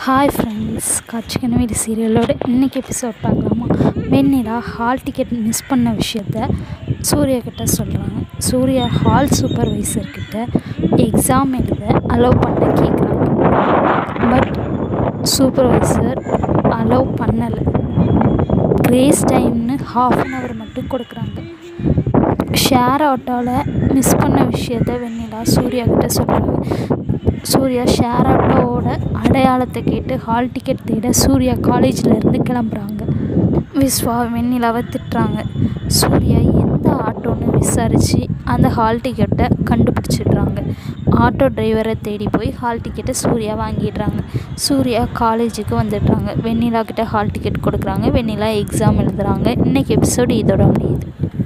hi friends காட்சிக்கன வீடு சீரியலோட இன்றைக்கி episode பார்க்கலாமா வெண்ணிலா ஹால் டிக்கெட் மிஸ் பண்ண விஷயத்த சூர்யா கிட்ட சொல்கிறாங்க சூர்யா ஹால் சூப்பர்வைசர் கிட்ட எக்ஸாம் எழுத அலோவ் பண்ண கேட்குறாங்க பட் சூப்பர்வைசர் அலோவ் பண்ணலை கிரேஸ் டைம்னு ஹாஃப் அன் ஹவர் மட்டும் கொடுக்குறாங்க ஷேர் ஆட்டோவில் மிஸ் பண்ண விஷயத்த வெண்ணிலா சூர்யா கிட்ட சொல்கிறாங்க சூர்யா ஷேர் ஆட்டோவோட அடையாளத்தை கேட்டு ஹால் டிக்கெட் தேட சூர்யா காலேஜில் இருந்து கிளம்புறாங்க விஸ்வா வெண்ணிலாவை திட்டுறாங்க சூர்யா எந்த ஆட்டோன்னு விசாரித்து அந்த ஹால் டிக்கெட்டை கண்டுபிடிச்சிடுறாங்க ஆட்டோ டிரைவரை தேடி போய் ஹால் டிக்கெட்டை சூர்யா வாங்கிடுறாங்க சூர்யா காலேஜுக்கு வந்துடுறாங்க வெண்ணிலா கிட்ட ஹால் டிக்கெட் கொடுக்குறாங்க வெண்ணிலா எக்ஸாம் எழுதுகிறாங்க இன்றைக்கி எபிசோடு இதோட முடியுது